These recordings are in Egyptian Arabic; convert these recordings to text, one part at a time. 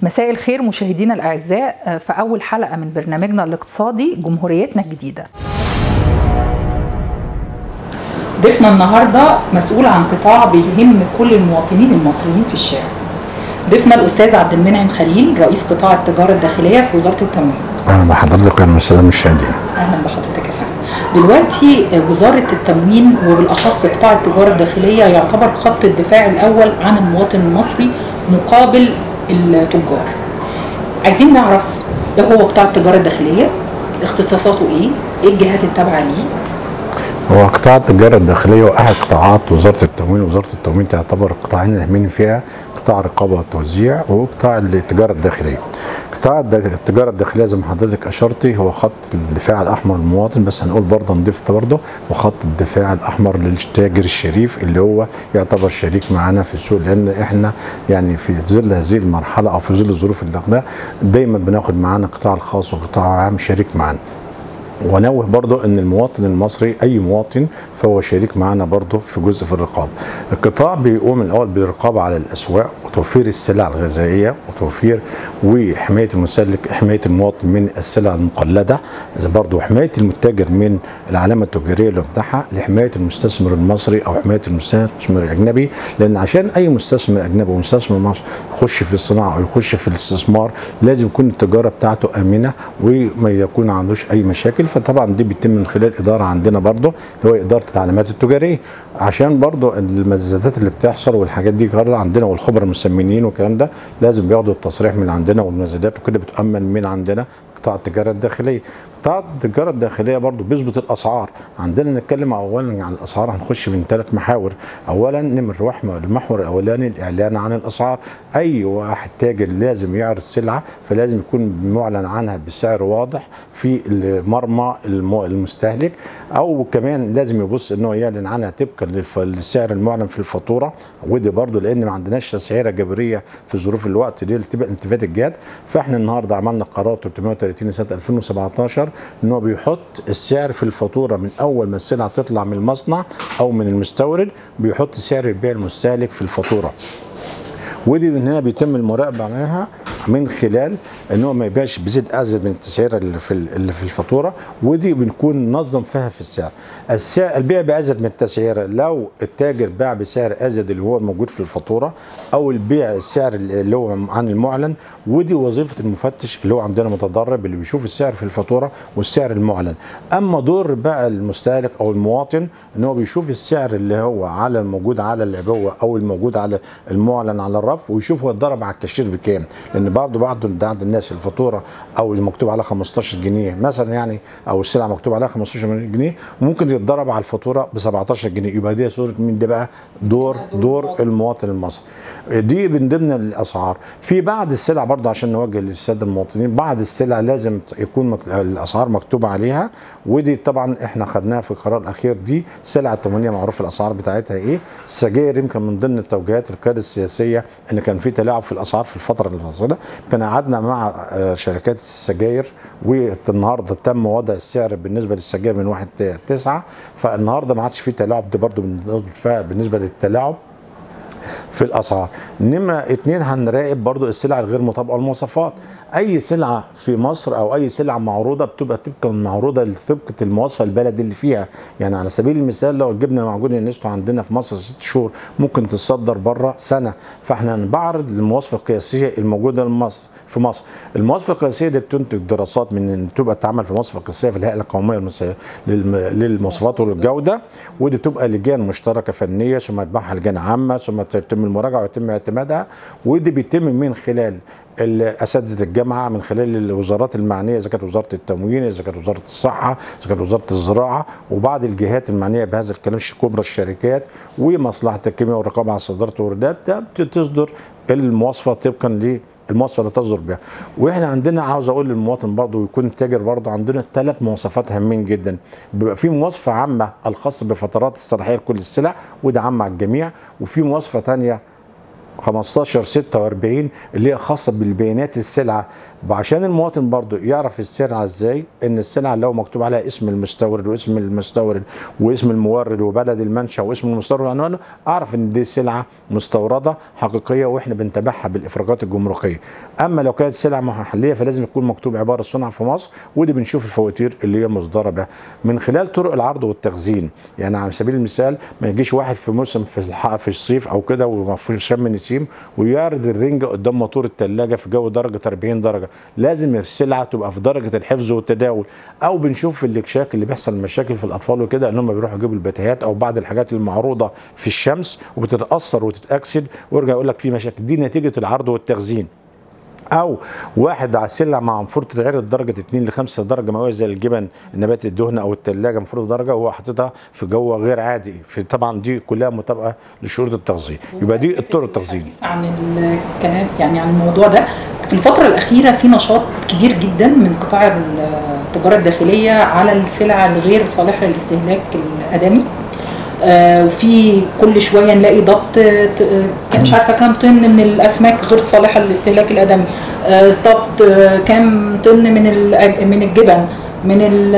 مساء الخير مشاهدينا الاعزاء في اول حلقه من برنامجنا الاقتصادي جمهوريتنا الجديده. ضيفنا النهارده مسؤول عن قطاع بيهم كل المواطنين المصريين في الشارع. ضيفنا الاستاذ عبد المنعم خليل رئيس قطاع التجاره الداخليه في وزاره التموين. اهلا بحضرتك يا الساده المشاهدين. اهلا بحضرتك يا فندم. دلوقتي وزاره التموين وبالاخص قطاع التجاره الداخليه يعتبر خط الدفاع الاول عن المواطن المصري مقابل التجار. عايزين نعرف ايه هو قطاع التجاره الداخليه؟ اختصاصاته ايه؟ ايه الجهات التابعه ليه؟ هو قطاع التجاره الداخليه واحد قطاعات وزاره التموين، وزاره التموين تعتبر القطاعين الهامين فيها قطاع الرقابه والتوزيع وقطاع التجاره الداخليه. قطاع التجاره الداخليه زي ما حضرتك اشرتي هو خط الدفاع الاحمر للمواطن بس هنقول برضه نضيف برضه وخط الدفاع الاحمر للتاجر الشريف اللي هو يعتبر شريك معانا في السوق لان احنا يعني في ظل هذه المرحله او في ظل الظروف اللي احنا دايما بناخد معانا القطاع الخاص والقطاع العام شريك معانا. ونوه برضو ان المواطن المصري اي مواطن فهو شريك معنا برضو في جزء في الرقابه القطاع بيقوم الاول بالرقابه على الاسواق وتوفير السلع الغذائيه وتوفير وحمايه المستهلك حمايه المواطن من السلع المقلده برضو حمايه المتاجر من العلامه التجاريه اللي بتاعها لحمايه المستثمر المصري او حمايه المستثمر الاجنبي لان عشان اي مستثمر اجنبي ومستثمر مصري يخش في الصناعه او يخش في الاستثمار لازم يكون التجاره بتاعته امنه وما يكون عندوش اي مشاكل فطبعا دي بيتم من خلال اداره عندنا برضه اللي هو اداره العلامات التجاريه عشان برضه المزادات اللي بتحصل والحاجات دي عندنا والخبراء المسميين والكلام ده لازم بياخدوا التصريح من عندنا والمزادات وكده بتؤمن من عندنا قطاع التجاره الداخليه قطاع التجاره الداخليه برضو بيظبط الاسعار عندنا نتكلم اولا عن الاسعار هنخش من ثلاث محاور اولا نمر واحد المحور الاولاني الاعلان عن الاسعار اي واحد تاجر لازم يعرض سلعه فلازم يكون معلن عنها بسعر واضح في مرمى المستهلك او كمان لازم يبص انه يعلن عنها طبقا للسعر المعلن في الفاتوره ودي برضو لان ما عندناش تسعيره جبريه في ظروف الوقت دي التفات الجاد فاحنا النهارده عملنا قرار 330 سنه 2017 ان هو بيحط السعر في الفاتوره من اول ما السلعه تطلع من المصنع او من المستورد بيحط سعر البيع المستهلك في الفاتوره ودي من هنا بيتم المراقبه عليها من خلال ان هو ما يبيعش بزيد ازيد من التسعيره اللي في اللي في الفاتوره ودي بنكون ننظم فيها في السعر السعر البيع بازيد من التسعيره لو التاجر باع بسعر ازيد اللي هو الموجود في الفاتوره او البيع السعر اللي هو عن المعلن ودي وظيفه المفتش اللي هو عندنا متدرب اللي بيشوف السعر في الفاتوره والسعر المعلن اما دور بقى المستهلك او المواطن ان هو بيشوف السعر اللي هو على الموجود على العبوه او الموجود على المعلن على الرف ويشوف هو اتضرب على الكاشير بكام لان برضه بعض بعض الناس الفاتوره او المكتوب عليها 15 جنيه مثلا يعني او السلعه مكتوب عليها 15 جنيه وممكن يتضرب على الفاتوره ب 17 جنيه يبقى دي صوره مين ده بقى دور دور المواطن المصري دي من ضمن الاسعار في بعض السلع برضه عشان نوجه للساده المواطنين بعض السلع لازم يكون الاسعار مكتوبه عليها ودي طبعا احنا خدناها في القرار الاخير دي سلع التموينيه معروف الاسعار بتاعتها ايه السجاير يمكن من ضمن التوجيهات القياده السياسيه ان كان في تلاعب في الاسعار في الفتره الفاصله كان قعدنا مع شركات السجاير والنهارده تم وضع السعر بالنسبه للسجاير من 1 9 فالنهارده ما عادش في تلاعب دي برضو بالنسبه للتلاعب في الاسعار نمره اتنين هنراقب برضو السلع الغير مطابقه للمواصفات اي سلعه في مصر او اي سلعه معروضه بتبقى طبقا معروضه لطبقه المواصفه البلد اللي فيها يعني على سبيل المثال لو الجبنه المعجونه اللي نسته عندنا في مصر ست شهور ممكن تصدر بره سنه فاحنا بعرض المواصفه القياسيه الموجوده لمصر في مصر المواصفه القياسيه دي بتنتج دراسات من تبقى تعمل في مواصفه قياسيه في الهيئه القوميه للمواصفات والجوده ودي تبقى لجان مشتركه فنيه ثم تتبعها لجان عامه ثم تتم المراجعه ويتم اعتمادها ودي بيتم من خلال اساتذه الجامعه من خلال الوزارات المعنيه اذا كانت وزاره التموين اذا كانت وزاره الصحه اذا كانت وزاره الزراعه وبعض الجهات المعنيه بهذا الكلام كبرى الشركات ومصلحه الكيمياء والرقابه على صداره الواردات ده بتصدر المواصفه طبقا ل المواصفه اللي تصدر بها واحنا عندنا عاوز اقول للمواطن برضه ويكون التاجر برضه عندنا ثلاث مواصفات هامين جدا بيبقى في مواصفه عامه الخاصه بفترات الصلاحيه لكل السلع وده عام على الجميع وفي مواصفه ثانيه 15 46 اللي هي خاصه بالبيانات السلعه عشان المواطن برضو يعرف السلعه ازاي ان السلعه لو مكتوب عليها اسم المستورد واسم المستورد واسم المورد وبلد المنشا واسم المستورد وعنوانه اعرف ان دي سلعه مستورده حقيقيه واحنا بنتابعها بالافراجات الجمركيه اما لو كانت سلعه محليه فلازم يكون مكتوب عباره صنع في مصر ودي بنشوف الفواتير اللي هي مصدره بها من خلال طرق العرض والتخزين يعني على سبيل المثال ما يجيش واحد في موسم في الح- في الصيف او كده وفي شم نسيم ويعرض الرنجه قدام موتور الثلاجه في جو درجه 40 درجه لازم السلعه تبقى في درجه الحفظ والتداول او بنشوف في الاكشاك اللي بيحصل مشاكل في الاطفال وكده ان هم بيروحوا يجيبوا البتايات او بعض الحاجات المعروضه في الشمس وبتتاثر وتتاكسد ويرجع يقول لك في مشاكل دي نتيجه العرض والتخزين او واحد على السلع مع المفروض تتعرض درجه 2 ل 5 درجه مئويه زي الجبن نبات الدهن او الثلاجه المفروض درجه وهو حاططها في جو غير عادي في طبعا دي كلها متابعه لشروط التخزين يبقى دي الطرق التخزين الحديث عن الكلام يعني عن الموضوع ده في الفترة الأخيرة في نشاط كبير جدا من قطاع التجارة الداخلية على السلع الغير صالحة للاستهلاك الآدمي آه، وفي كل شويه نلاقي ضبط آه، ت- آه، مش عارفه كام طن من الاسماك غير صالحه للاستهلاك الادمي آه، ضبط آه، كام طن من الأج- من الجبن من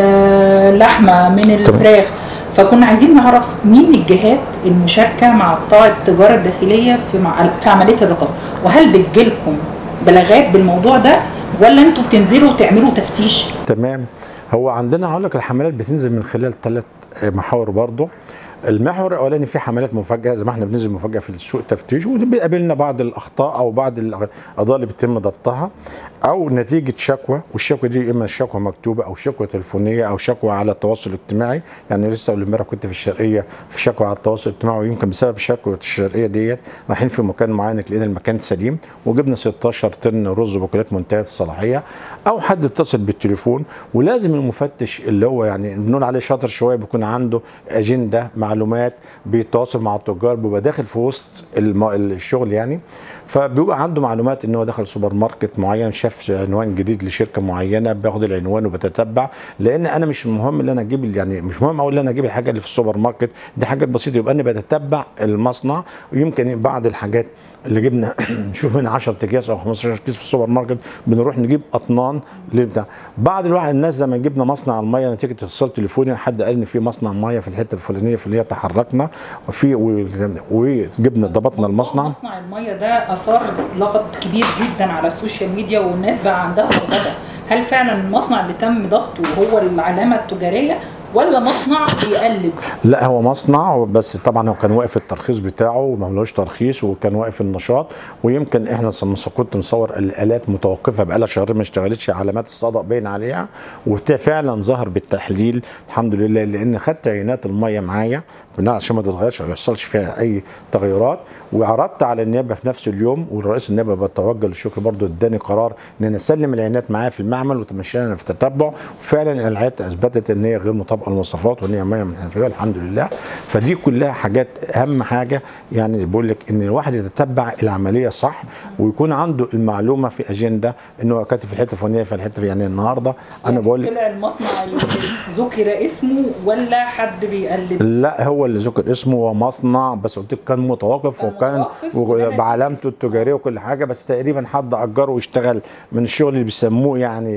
اللحمه من الفراخ فكنا عايزين نعرف مين الجهات المشاركه مع قطاع التجاره الداخليه في مع في عمليه الرقابه وهل بتجيلكم بلاغات بالموضوع ده ولا انتوا بتنزلوا تعملوا تفتيش تمام هو عندنا هقول لك الحملات بتنزل من خلال ثلاث محاور برضه المحور الاولاني في حملات مفاجاه زي ما احنا بننزل مفاجاه في السوق تفتيش وبيقابلنا بعض الاخطاء او بعض القضايا اللي بيتم ضبطها او نتيجه شكوى والشكوى دي اما شكوى مكتوبه او شكوى تليفونيه او شكوى على التواصل الاجتماعي يعني لسه اول امبارح كنت في الشرقيه في شكوى على التواصل الاجتماعي ويمكن بسبب شكوى الشرقيه ديت رايحين في مكان معين لقينا المكان سليم وجبنا 16 طن رز بكلات منتهيه الصلاحيه او حد اتصل بالتليفون ولازم المفتش اللي هو يعني بنقول عليه شاطر شويه بيكون عنده اجنده معلومات بيتواصل مع التجار بيبقى داخل في وسط الم- الشغل يعني فبيبقى عنده معلومات ان هو دخل سوبر ماركت معين شاف عنوان جديد لشركه معينه بياخد العنوان وبتتبع لان انا مش المهم ان انا اجيب ال- يعني مش مهم اقول ان انا اجيب الحاجه اللي في السوبر ماركت دي حاجات بسيطه يبقى انا بتتبع المصنع ويمكن بعض الحاجات اللي جبنا نشوف منها 10 اكياس او 15 كيس في السوبر ماركت بنروح نجيب اطنان لبتاع بعض الواحد الناس لما جبنا مصنع الميه نتيجه اتصال تليفوني حد قال ان في مصنع ميه في الحته الفلانيه في اللي هي تحركنا وفي و- وجبنا ضبطنا المصنع مصنع الميه ده اثار لغط كبير جدا على السوشيال ميديا والناس بقى عندها رغبه هل فعلا المصنع اللي تم ضبطه هو العلامه التجاريه ولا مصنع بيقلد لا هو مصنع بس طبعا هو كان واقف الترخيص بتاعه وما ملوش ترخيص وكان واقف النشاط ويمكن احنا لما كنت مصور الالات متوقفه بقالها شهرين ما اشتغلتش علامات الصدى باين عليها وفعلا ظهر بالتحليل الحمد لله لان خدت عينات الميه معايا بناء عشان ما تتغيرش او يحصلش فيها اي تغيرات وعرضت على النيابه في نفس اليوم والرئيس النيابه بتوجه للشكر برضو اداني قرار ان انا اسلم العينات معايا في المعمل وتمشينا في التتبع وفعلا العينات اثبتت ان هي غير مطابقه للمواصفات وان هي ميه من الحنفيه الحمد لله فدي كلها حاجات اهم حاجه يعني بقول لك ان الواحد يتتبع العمليه صح ويكون عنده المعلومه في اجنده انه هو كاتب في الحته الفلانيه في الحته يعني النهارده انا يعني بقول لك طلع المصنع اللي ذكر اسمه ولا حد بيقلد لا هو اللي ذكر اسمه هو مصنع بس قلت لك كان متوقف كان وكان متوقف و- وده بعلامته التجاريه وكل حاجه بس تقريبا حد اجره واشتغل من الشغل اللي بيسموه يعني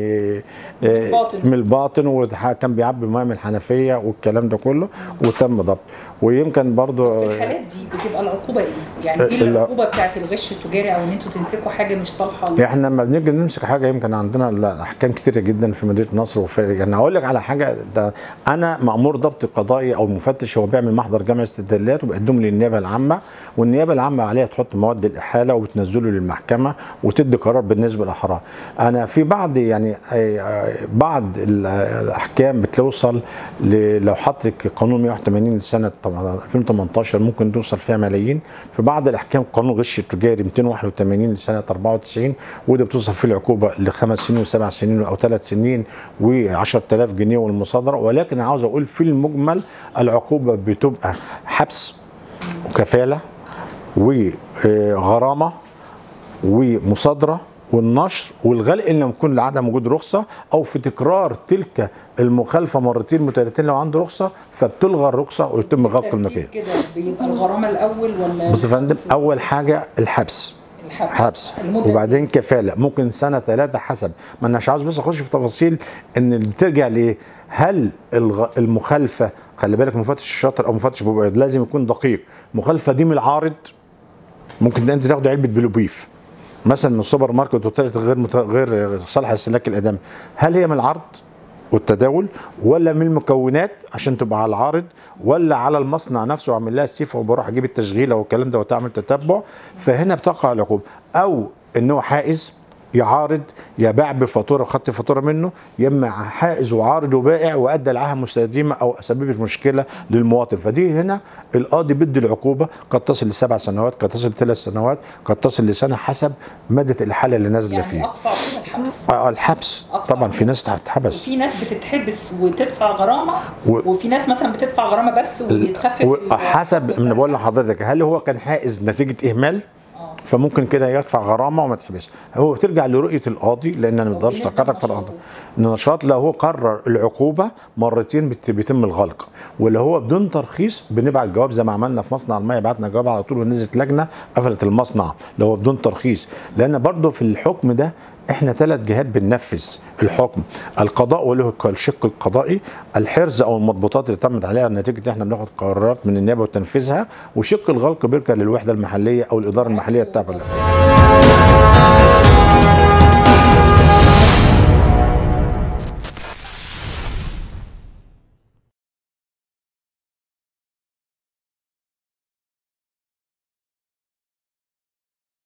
آه، الباطن. من الباطن وكان بيعبي ميه من الحنفيه والكلام ده كله وتم ضبط ويمكن برضو في الحالات دي بتبقى العقوبه ايه؟ يعني ايه لا. العقوبه بتاعت الغش التجاري او ان انتوا تمسكوا حاجه مش صالحه احنا لما بنيجي نمسك حاجه يمكن عندنا لا، احكام كتيره جدا في مدينه نصر وفي يعني هقول لك على حاجه ده انا مامور ضبط قضائي او مفتش هو بيعمل محضر جمع استدلالات وبيقدم للنيابه العامه والنيابه العامه عليها تحط مواد الاحاله وبتنزله للمحكمه وتدي قرار بالنسبه للاحرار انا في بعض يعني آه، آه، بعض ال- آه، الاحكام بتوصل ل- لو حطك قانون 180 لسنه طبعا 2018 ممكن توصل فيها ملايين في بعض الاحكام قانون غش التجاري 281 لسنه 94 وده بتوصل فيه العقوبه لخمس سنين وسبع سنين او ثلاث سنين و10000 جنيه والمصادره ولكن عاوز اقول في المجمل العقوبه بتبقى حبس وكفاله وغرامه ومصادره والنشر والغلق ان لم يكون لعدم وجود رخصه او في تكرار تلك المخالفه مرتين متتاليتين لو عنده رخصه فبتلغى الرخصه ويتم غلق ترتيب المكان. كده بيبقى الغرامه الاول ولا بص يا فندم اول حاجه الحبس الحبس. حبس المدة وبعدين كفاله ممكن سنه ثلاثه حسب ما اناش عاوز بس اخش في تفاصيل ان اللي بترجع لايه هل الغ... المخالفه خلي بالك مفتش الشاطر او مفتش بيبقى لازم يكون دقيق مخالفه دي من العارض ممكن ده انت تاخد علبه بلوبيف مثلا من السوبر ماركت وطلعت غير مت... غير صالحه للاستهلاك الادمي هل هي من العرض والتداول ولا من المكونات عشان تبقى على العارض ولا على المصنع نفسه وعامل لها سيفه وبروح اجيب التشغيله والكلام ده وتعمل تتبع فهنا بتقع العقوبه او ان هو حائز يعارض يباع بفاتوره وخدت فاتوره منه يا اما حائز وعارض وبائع وادى العاهه مستديمه او سببت مشكله للمواطن فدي هنا القاضي بيدي العقوبه قد تصل لسبع سنوات قد تصل لثلاث سنوات قد تصل لسنه حسب مدى الحاله اللي نازله يعني فيه اقصى عقوبه الحبس آه، الحبس أقصى طبعا في ناس تتحبس وفي ناس بتتحبس وتدفع غرامه و- وفي ناس مثلا بتدفع غرامه بس ويتخفف ال- حسب من بقول لحضرتك هل هو كان حائز نتيجه اهمال آه. فممكن كده يدفع غرامه وما تحبس هو بترجع لرؤيه القاضي لان انا ما اقدرش وبالنسبة اتحرك في لنشاطه. القضاء النشاط لو هو قرر العقوبه مرتين بت- بيتم الغلق ولو هو بدون ترخيص بنبعت جواب زي ما عملنا في مصنع الميه بعتنا جواب على طول ونزلت لجنه قفلت المصنع لو هو بدون ترخيص لان برضه في الحكم ده احنا ثلاث جهات بننفذ الحكم القضاء وله الشق القضائي الحرز او المضبوطات اللي تمت عليها نتيجه احنا بناخد قرارات من النيابه وتنفيذها وشق الغلق بيرجع للوحده المحليه او الاداره المحليه التابعه لها